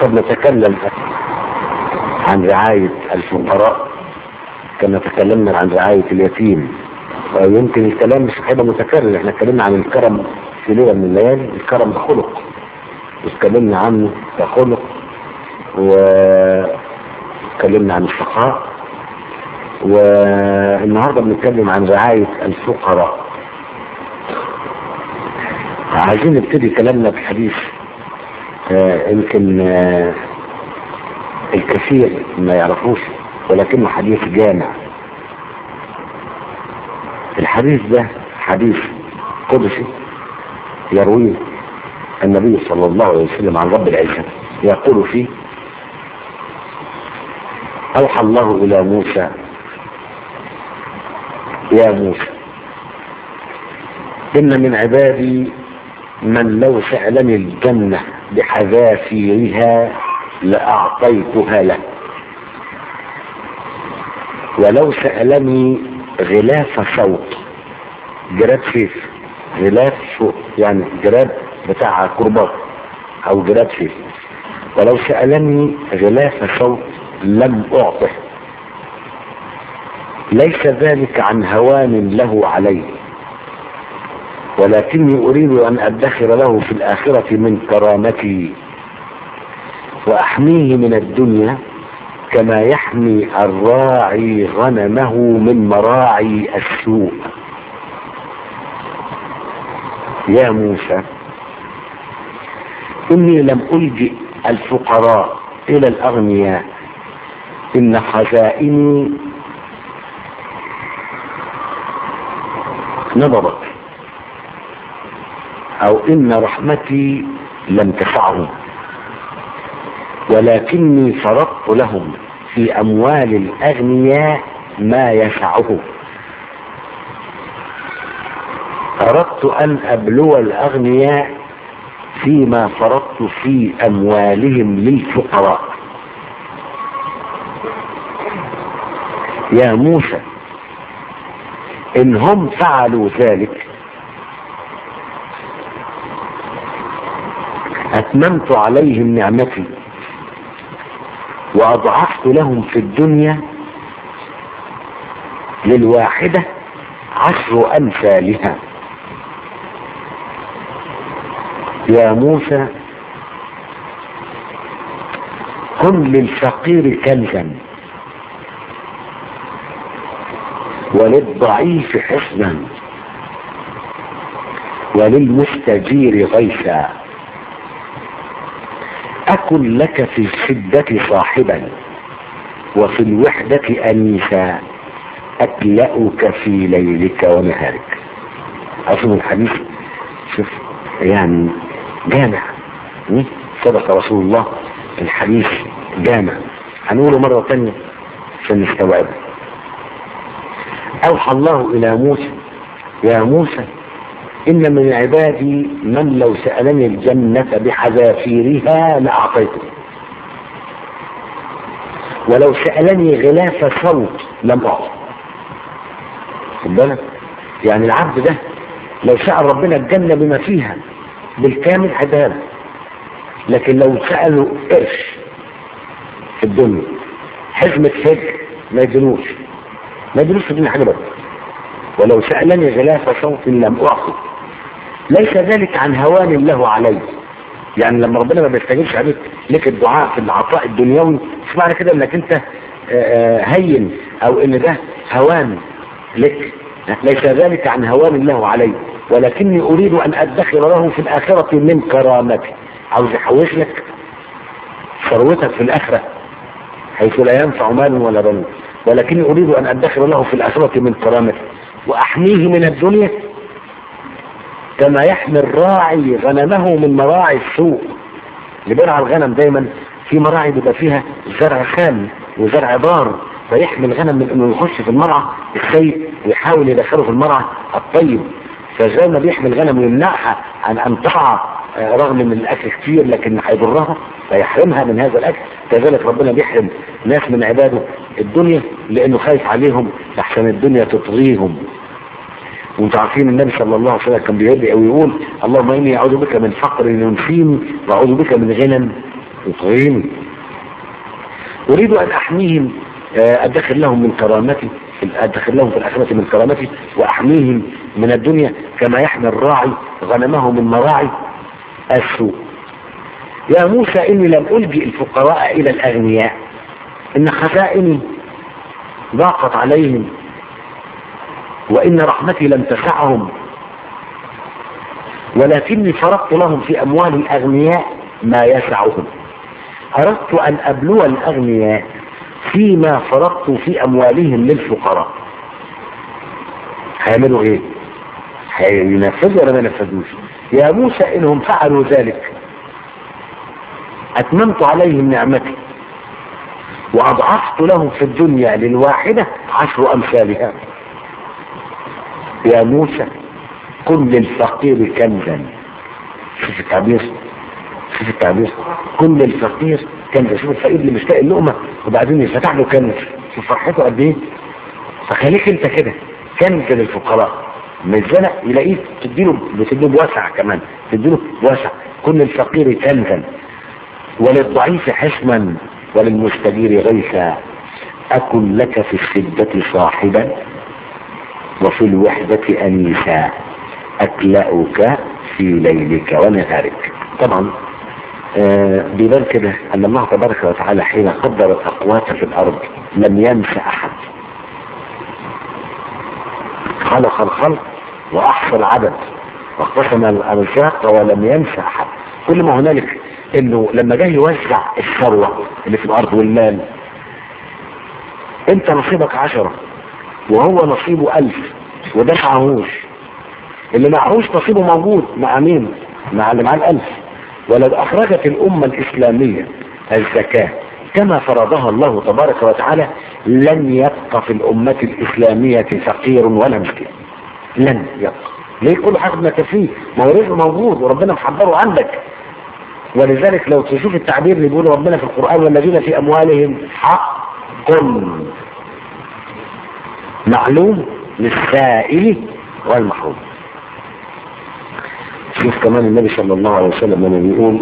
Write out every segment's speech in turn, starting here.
قد نتكلم عن رعاية الفقراء كما تكلمنا عن رعاية اليتيم ويمكن الكلام مش هيبقى متكرر احنا اتكلمنا عن الكرم في ليلة من الليالي الكرم ده خلق واتكلمنا عنه كخلق واتكلمنا عن السخاء والنهارده بنتكلم عن رعاية الفقراء عايزين نبتدي كلامنا بحديث آه، يمكن آه، الكثير ما يعرفوش ولكنه حديث جامع الحديث ده حديث قدسي يرويه النبي صلى الله عليه وسلم عن رب العزة يقول فيه أوحى الله إلى موسى يا موسى إن من عبادي من لو سألني الجنة بحذافيرها لأعطيتها له ولو سألني غلاف صوت جراب سيف غلاف صوت يعني جراب بتاع كرباط او جراب سيف ولو سألني غلاف صوت لم أعطه ليس ذلك عن هوان له علي ولكني أريد أن أدخر له في الآخرة من كرامتي وأحميه من الدنيا كما يحمي الراعي غنمه من مراعي السوء يا موسى إني لم ألجئ الفقراء إلى الأغنياء إن خزائني نضبت أو إن رحمتي لم تسعهم ولكني فرضت لهم في أموال الأغنياء ما يسعه أردت أن أبلو الأغنياء فيما فرضت في أموالهم للفقراء يا موسى إن هم فعلوا ذلك أتممت عليهم نعمتي وأضعفت لهم في الدنيا للواحدة عشر أمثالها يا موسى كن للفقير كنزا وللضعيف حسنا وللمستجير غيثا أكن لك في الشدة صاحبا وفي الوحدة أنيسا أكلأك في ليلك ونهارك أصل الحديث شوف يعني جامع صدق رسول الله الحديث جامع هنقوله مرة تانية عشان نستوعبه أوحى الله إلى موسى يا موسى إن من عبادي من لو سألني الجنة بحذافيرها لأعطيته ولو سألني غلاف صوت لم أعطه خد بالك يعني العبد ده لو سأل ربنا الجنة بما فيها بالكامل هداه لكن لو سألوا قرش في الدنيا حزمة فجر ما يدنوش ما يدنوش في الدنيا حاجة بس ولو سألني غلاف صوت لم أعطي ليس ذلك عن هوان له علي يعني لما ربنا ما بيستجيبش عليك لك الدعاء في العطاء الدنيوي مش معنى كده انك انت هين او ان ده هوان لك ليس ذلك عن هوان له علي ولكني اريد ان ادخر له في الاخرة من كرامتي عاوز يحوش لك ثروتك في الاخرة حيث لا ينفع مال ولا بنون ولكني اريد ان ادخر له في الاخرة من كرامتي واحميه من الدنيا كما يحمي الراعي غنمه من مراعي السوء اللي بيرعى الغنم دايما في مراعي بيبقى فيها زرع خام وزرع بار فيحمي الغنم من انه يخش في المرعى السيء ويحاول يدخله في المرعى الطيب فزي ما بيحمي الغنم ويمنعها عن ان تقع رغم من الاكل كتير لكن هيضرها فيحرمها من هذا الاكل كذلك ربنا بيحرم ناس من عباده الدنيا لانه خايف عليهم لحسن الدنيا تطغيهم وانتوا عارفين النبي صلى الله عليه وسلم كان بيدعي او يقول اللهم اني اعوذ بك من فقر ينسيني واعوذ بك من غنى يطغيني اريد ان احميهم آه، ادخر لهم من كرامتي ادخر لهم في الاخره من كرامتي واحميهم من الدنيا كما يحمي الراعي غنمه من مراعي السوء يا موسى اني لم الجئ الفقراء الى الاغنياء ان خزائني ضاقت عليهم وان رحمتي لم تسعهم ولكني فرضت لهم في اموال الاغنياء ما يسعهم اردت ان ابلو الاغنياء فيما فرضت في اموالهم للفقراء هيعملوا ايه هينفذوا ولا ما ينفذوش يا موسى انهم فعلوا ذلك اتممت عليهم نعمتي واضعفت لهم في الدنيا للواحدة عشر امثالها يا موسى كن للفقير كنزا شوف التعبير شوف التعبير كن للفقير كنزا شوف الفقير اللي مشتاق اللقمة وبعدين يفتح له كنز شوف فرحته قد ايه فخليك انت كده كنز للفقراء مش زنق يلاقيك تديله بتديله بوسع كمان تديله بوسع كن للفقير كنزا وللضعيف حسما وللمستجير غيثا أكن لك في الشدة صاحبا وفي الوحدة أنيسا أكلأك في ليلك ونهارك طبعا آه بيبان كده أن الله تبارك وتعالى حين قدر الأقوات في الأرض لم ينس أحد خلق الخلق وأحصى العدد واقتسم الأرزاق ولم ينس أحد كل ما هنالك انه لما جاي يوزع الثروة اللي في الارض والمال انت نصيبك عشرة وهو نصيبه الف وده معهوش اللي معهوش نصيبه موجود مع مين مع اللي معاه الالف ولو اخرجت الامة الاسلامية الزكاة كما فرضها الله تبارك وتعالى لن يبقى في الامة الاسلامية فقير ولا مسكين لن يبقى ليه كل حاجة ما كفيه ما هو رزقه موجود وربنا محضره عندك ولذلك لو تشوف التعبير اللي بيقوله ربنا في القرآن والذين في أموالهم حق معلوم للسائل والمحروم شوف كمان النبي صلى الله عليه وسلم لما بيقول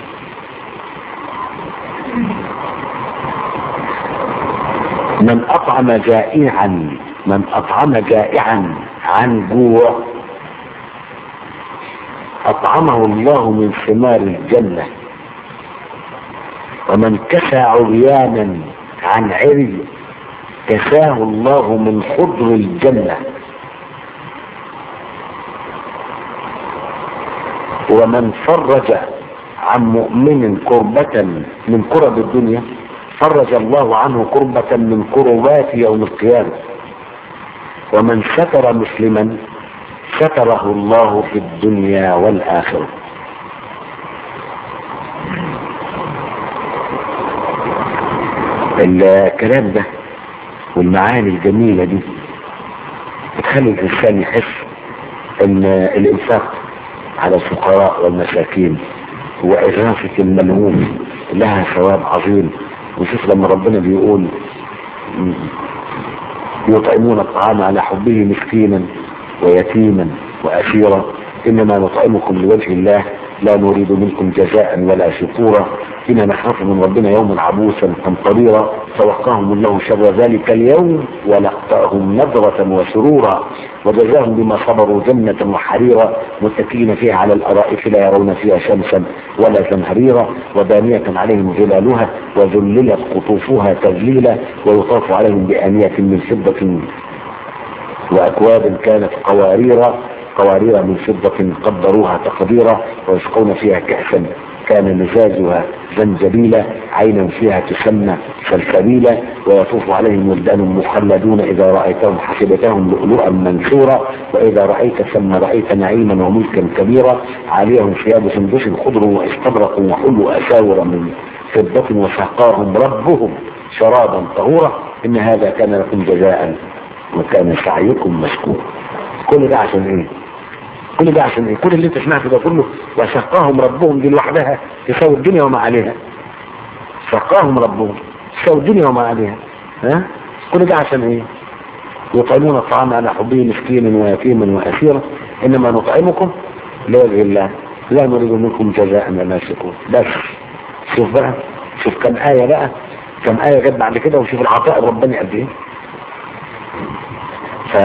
من أطعم جائعا من أطعم جائعا عن جوع أطعمه الله من ثمار الجنة ومن كسى عريانا عن عري كساه الله من خضر الجنة ومن فرج عن مؤمن كربة من كرب الدنيا فرج الله عنه كربة من كربات يوم القيامة ومن ستر مسلما ستره الله في الدنيا والآخرة الكلام ده والمعاني الجميلة دي بتخلي الإنسان يحس ان الإنفاق على الفقراء والمساكين وإغاثة الملهوم لها ثواب عظيم وشوف لما ربنا بيقول يطعمون الطعام على حبه مسكينا ويتيما وأسيرا إنما نطعمكم لوجه الله لا نريد منكم جزاء ولا شكورا إنا نخاف من ربنا يوما عبوسا قمطريرا فوقاهم الله شر ذلك اليوم ولقاهم نظرة وسرورا وجزاهم بما صبروا جنة وحريرا متكئين فيها على الأرائك لا يرون فيها شمسا ولا زمهريرا ودانية عليهم ظلالها وذللت قطوفها تذليلا ويطاف عليهم بآنية من فضة وأكواب كانت قواريرا قوارير من فضة قدروها تقديرا ويسقون فيها كأسا كان مزاجها زنجبيلا عينا فيها تسمى سلسبيلا ويطوف عليهم ولدان مخلدون إذا رأيتهم حسبتهم لؤلؤا منثورا وإذا رأيت ثم رأيت نعيما وملكا كبيرا عليهم ثياب سندس خضر واستبرق وحلوا أساور من فضة وسقاهم ربهم شرابا طهورا إن هذا كان لكم جزاء وكان سعيكم مشكورا كل ده عشان ايه كل ده عشان ايه كل اللي انت سمعته ده كله وسقاهم ربهم دي لوحدها تساوي الدنيا وما عليها سقاهم ربهم تساوي الدنيا وما عليها ها كل ده عشان ايه يطعمون الطعام على حبه مسكينا ويتيما واسيرا انما نطعمكم لوجه الله لا نريد منكم جزاء ولا شكور بس شوف بقى شوف كم آية بقى كم آية جت بعد كده وشوف العطاء الرباني قد ايه ف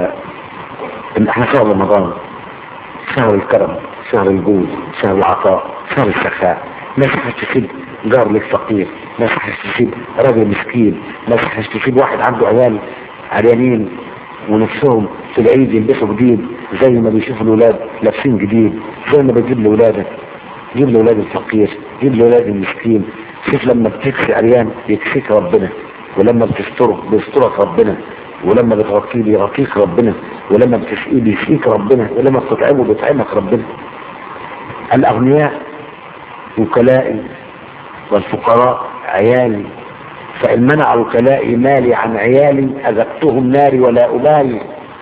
احنا شهر رمضان شهر الكرم شهر الجود شهر العطاء شهر السخاء ما يصحش تسيب جار لك فقير ما يصحش تسيب راجل مسكين ما يصحش تسيب واحد عنده عيال عريانين ونفسهم في العيد يلبسوا جديد زي ما بيشوفوا الاولاد لابسين جديد زي ما بتجيب لاولادك جيب لاولاد الفقير جيب لاولاد المسكين شوف لما بتكسي عريان يكسيك ربنا ولما بتستره بيسترك ربنا ولما بتغطيه بيغطيك ربنا ولما بتسقيه بيسقيك ربنا ولما بتطعمه بيطعمك ربنا الاغنياء وكلائي والفقراء عيالي فإن منع وكلائي مالي عن عيالي أذقتهم ناري ولا أبالي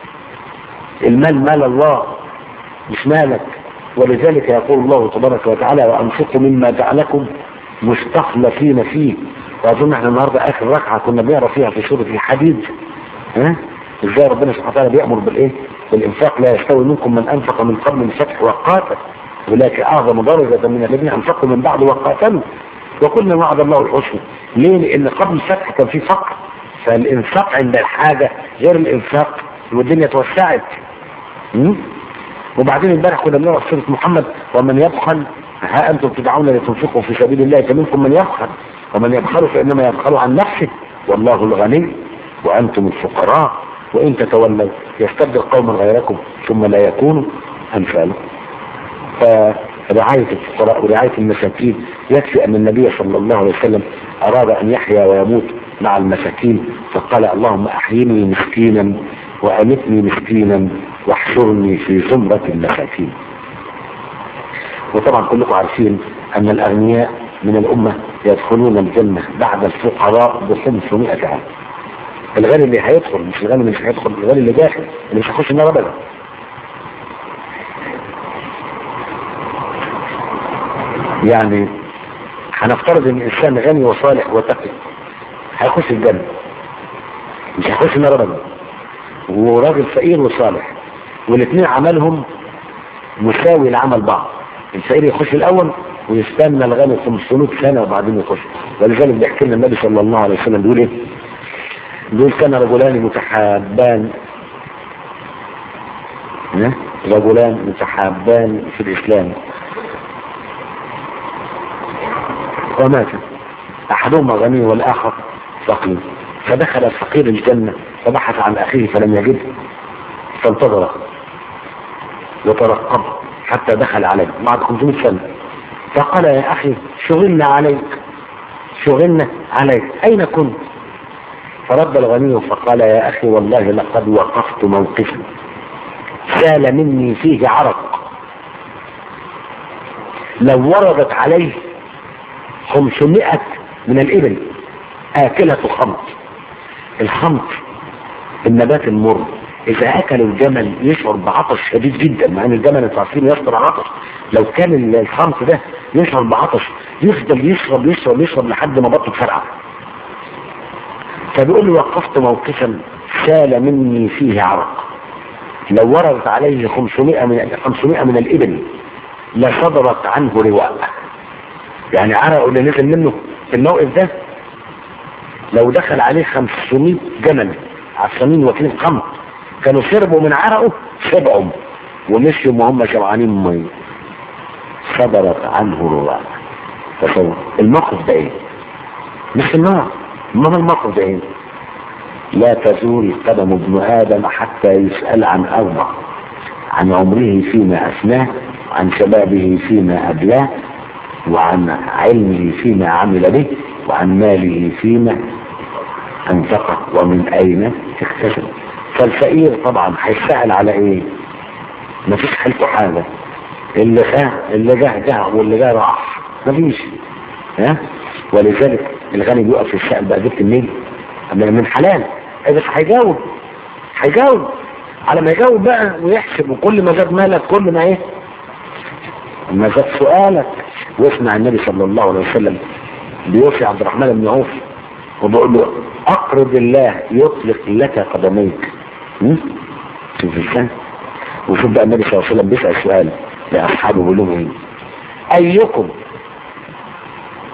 المال مال الله مش مالك ولذلك يقول الله تبارك وتعالى وأنفقوا مما جعلكم مستخلفين فيه وأظن احنا النهاردة آخر ركعة كنا بنقرا فيها في سورة الحديد ها ازاي ربنا سبحانه وتعالى بيأمر بالايه بالإنفاق لا يستوي منكم من أنفق من قبل الفتح وقاتل أولئك أعظم درجة من الذين أنفقوا من بعد وقاتلوا وكل وعد الله الحسنى ليه لان قبل الفتح كان في فقر فالانفاق عند الحاجة غير الانفاق والدنيا توسعت م? وبعدين امبارح كنا بنقرا في سوره محمد ومن يبخل ها انتم تدعون لتنفقوا في سبيل الله فمنكم من يبخل ومن يبخل فانما يبخل عن نفسه والله الغني وانتم الفقراء وان تتولوا يستبدل قوما غيركم ثم لا يكونوا امثالكم فرعاية الفقراء ورعاية المساكين يكفي أن النبي صلى الله عليه وسلم أراد أن يحيا ويموت مع المساكين فقال اللهم أحيني مسكينا وأمتني مسكينا واحشرني في زمرة المساكين وطبعا كلكم عارفين أن الأغنياء من الأمة يدخلون الجنة بعد الفقراء ب 500 عام الغني اللي هيدخل مش الغني اللي مش هيدخل الغني اللي داخل اللي مش هيخش النار ابدا يعني هنفترض ان الانسان غني وصالح وتقي هيخش الجنة مش هيخش النار ابدا وراجل فقير وصالح والاثنين عملهم مساوي لعمل بعض الفقير يخش الاول ويستنى الغني 500 سنة وبعدين يخش ولذلك بيحكي لنا النبي صلى الله عليه وسلم بيقول ايه بيقول كان رجلان متحابان رجلان متحابان في الاسلام ومات احدهما غني والاخر فقير فدخل الفقير الجنة فبحث عن اخيه فلم يجده فانتظره وترقب حتى دخل عليه بعد 500 سنة فقال يا اخي شغلنا عليك شغلنا عليك اين كنت فرد الغني فقال يا اخي والله لقد وقفت موقفا سال مني فيه عرق لو وردت عليه خمسمائة من الإبل آكلة خمط الخمط النبات المر إذا أكل الجمل يشعر بعطش شديد جدا مع أن الجمل انتوا عارفين يشعر عطش لو كان الخمط ده يشعر بعطش يفضل يشرب يشرب يشرب لحد ما بطنه تفرقع فبيقول له وقفت موقفا سال مني فيه عرق لو وردت عليه 500 من 500 من الإبل لصدرت عنه رواء يعني عرقه اللي نزل منه في الموقف ده لو دخل عليه 500 جمل عصامين واكلين قمط كانوا شربوا من عرقه شبعوا ومشوا وهم شبعانين ميه صدرت عنه رواء تصور الموقف ده ايه مش النار ما الموقف ده ايه لا تزول قدم ابن ادم حتى يسأل عن اربع عن عمره فيما افناه عن شبابه فيما ابلاه وعن علمه فيما عمل به وعن ماله فيما انفقه ومن اين اكتسب فالفقير طبعا هيسأل على ايه مفيش حالته حاجة اللي جه اللي جه جه واللي جه راح مفيش ها ولذلك الغني بيقف يسأل بقى جبت منين من حلال بس هيجاوب هيجاوب على ما يجاوب بقى ويحسب وكل ما زاد مالك كل ما ايه ما زاد سؤالك واسمع النبي صلى الله عليه وسلم بيوصي عبد الرحمن بن عوف وبيقول له اقرض الله يطلق لك قدميك شوف ازاي وشوف بقى النبي صلى الله عليه وسلم بيسأل سؤال لاصحابه بيقول لهم ايه ايكم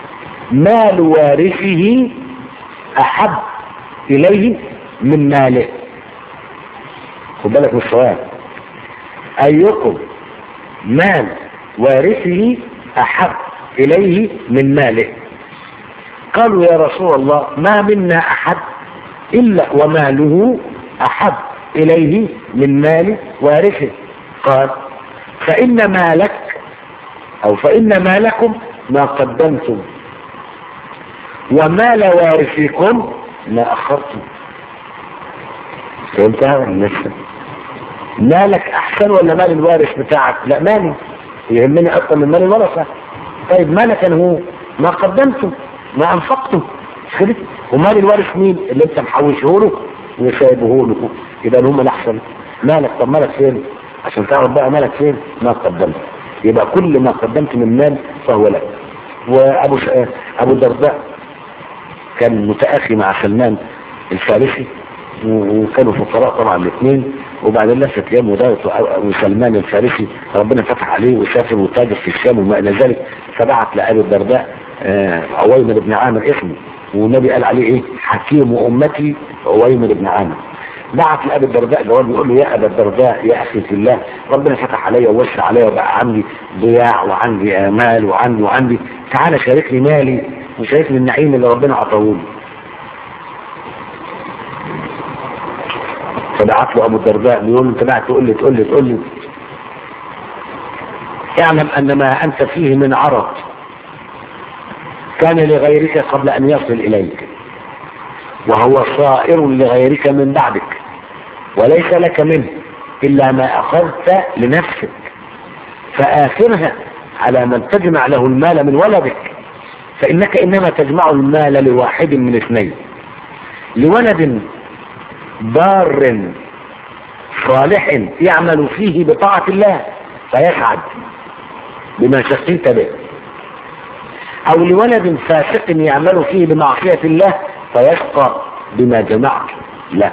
مال وارثه أحب إليه من ماله خد بالك من السؤال أيكم مال وارثه أحب إليه من ماله قالوا يا رسول الله ما منا أحد إلا وماله أحب إليه من مال وارثه قال فإن مالك أو فإن مالكم ما قدمتم ومال وارثكم ما أخرتم فهمتها لسه مالك أحسن ولا مال الوارث بتاعك لا مالي يهمني أكثر من مال الورثة طيب مالك هو ما قدمته ما أنفقته كده ومال الوارث مين اللي انت محوشه له وسايبه له يبقى هم الأحسن مالك طب مالك فين عشان تعرف بقى مالك فين ما قدمت يبقى كل ما قدمت من مال فهو لك وابو ش... ابو الدرداء كان متاخي مع سلمان الفارسي وكانوا فقراء طبعا الاثنين وبعدين لفت ايام وده وسلمان الفارسي ربنا فتح عليه وسافر وتاجر في الشام وما الى ذلك فبعت لابي الدرداء عويمر بن عامر اسمه والنبي قال عليه ايه حكيم امتي عويمر بن عامر بعت لابي الدرداء جواب بيقول له يا ابا الدرداء يا اخي في الله ربنا فتح عليا ووسع عليا وبقى عندي ضياع وعندي امال وعندي وعندي تعالى شاركني مالي وشاركني النعيم اللي ربنا عطاهولي فبعت له ابو الدرداء بيقول له انت بعت تقول لي تقول لي تقول لي اعلم ان ما انت فيه من عرض كان لغيرك قبل ان يصل اليك وهو صائر لغيرك من بعدك وليس لك منه إلا ما أخذت لنفسك فآخرها على من تجمع له المال من ولدك فإنك إنما تجمع المال لواحد من اثنين لولد بار صالح يعمل فيه بطاعة الله فيسعد بما شقيت به أو لولد فاسق يعمل فيه بمعصية الله فيشقى بما جمعت لا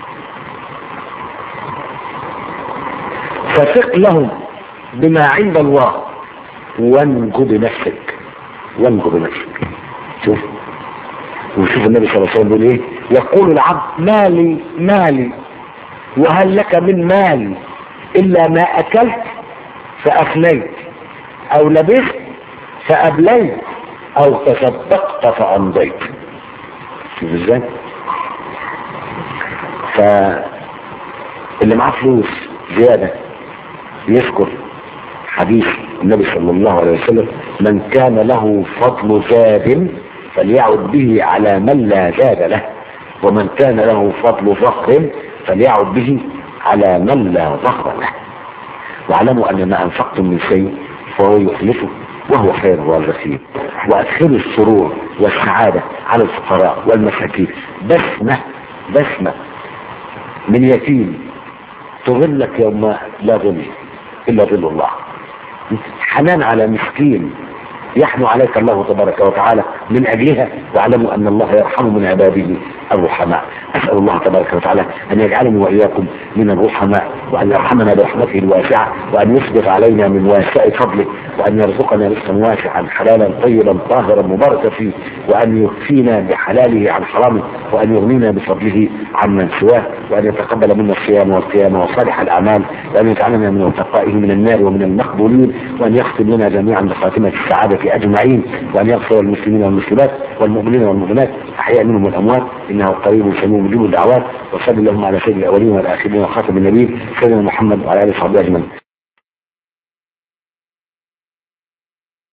فثق لهم بما عند الله وانجو بنفسك وانجو بنفسك شوف وشوف النبي صلى الله عليه وسلم بيقول ايه يقول العبد مالي مالي وهل لك من مال الا ما اكلت فافنيت او لبست فابليت او تصدقت فامضيت شوف ازاي فاللي معاه فلوس زيادة يذكر حديث النبي صلى الله عليه وسلم من كان له فضل زاد فليعد به على من لا زاد له ومن كان له فضل فقر فليعد به على من لا ظهر له واعلموا ان ما انفقتم من شيء فهو يخلفه وهو خير الرازقين وادخلوا السرور والسعادة على الفقراء والمساكين بسمة بسمة من يتيم تظلك يوم لا ظل إلا ظل الله حنان على مسكين يحنو عليك الله تبارك وتعالى من أجلها واعلموا أن الله يرحم من عباده الرحماء أسأل الله تبارك وتعالى أن يجعلني وإياكم من الرحماء وأن يرحمنا برحمته الواسعة وأن يسبغ علينا من واسع فضله وأن يرزقنا رزقا واسعا حلالا طيبا طاهرا مباركا فيه وأن يكفينا بحلاله عن حرامه وأن يغنينا بفضله عمن سواه وأن يتقبل منا الصيام والقيام وصالح الأعمال وأن يجعلنا من وتقائه من النار ومن المقبولين وأن يختم لنا جميعا بخاتمة السعادة أجمعين وأن يغفر المسلمين والمسلمات والمؤمنين والمؤمنات أحياء منهم والأموات إنه قريب سميع مجيب الدعوات وصلى اللهم على سيد الأولين والآخرين وخاتم النبيين سيدنا محمد وعلى آله وصحبه أجمعين